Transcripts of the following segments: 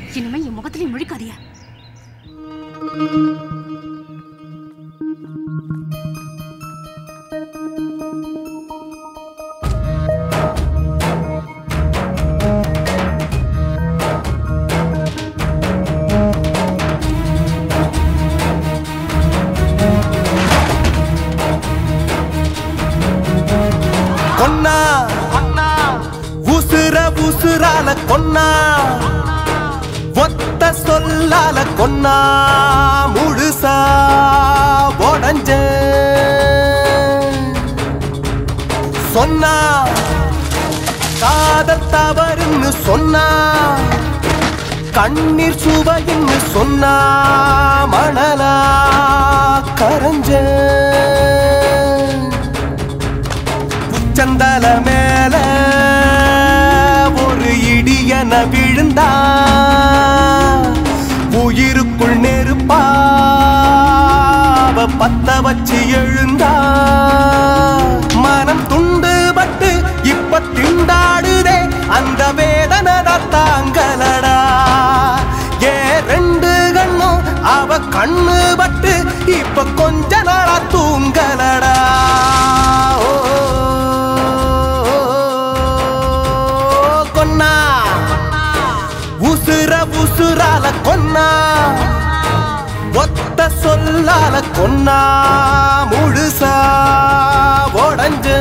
இனிமே என் முகத்திலே முழிக்காதீங்க கொன்னா உசுர உசுரால கொன்னா ஒத்த சொல்லால கொன்னா முழுசா உடஞ்ச சொன்னா காதல் தவறுன்னு சொன்னா கண்ணீர் சுவைன்னு சொன்னா மணலா கரஞ்ச உச்சந்தல மேல ஒரு இடியன விழுந்தா உயிருக்குள் நெருப்பா அவ பத்த வச்சு எழுந்தா மனம் துண்டு பட்டு இப்ப திண்டாடுதே அந்த வேதனை தாங்கலடா ஏ ரெண்டு கண்ணும் அவ கண்ணு பட்டு இப்ப கொஞ்ச நாளா தூங்கலடா ஓ, கொன்னா உசுர உசுரால கொன்னா ஒத்த சொல்லால கொன்னா முழுசா உடஞ்சு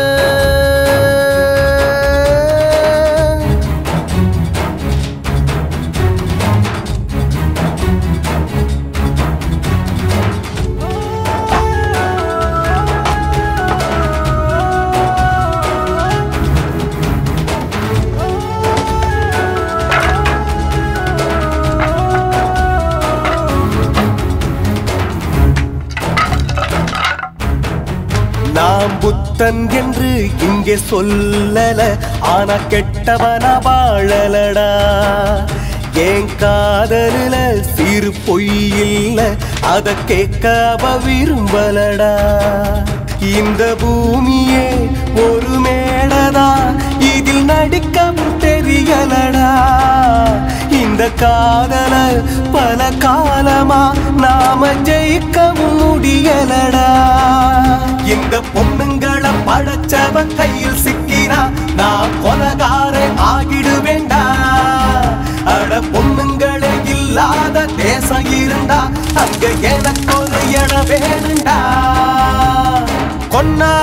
நாம் புத்தன் என்று இங்கே சொல்லல ஆனா கெட்டவனா வாழலடா என் காதலில சிறு பொய் இல்ல அத கேட்க அவ விரும்பலடா இந்த பூமியே ஒரு மேடதா இதில் நடிக்கவும் தெரியலடா இந்த காதல பல காலமா நாம ஜெயிக்கவும் முடியலடா இந்த பொண்ணுங்களை படைச்சவ கையில் சிக்கினா நான் கொலகார ஆகிடுவேண்டா அட பொண்ணுங்களே இல்லாத தேசம் இருந்தா அங்க எனக்கு ஒரு இடம் வேணுண்டா கொன்னா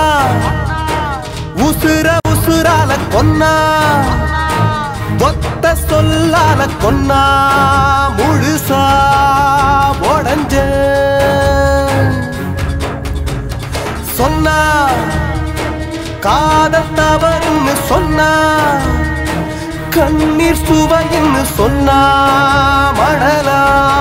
உசுர உசுரால கொன்னா ஒத்த சொல்லால கொன்னா முழுசா உடஞ்ச சொன்னா காதல் தவறுன்னு சொன்னா கண்ணீர் சுவைன்னு சொன்னா மணலா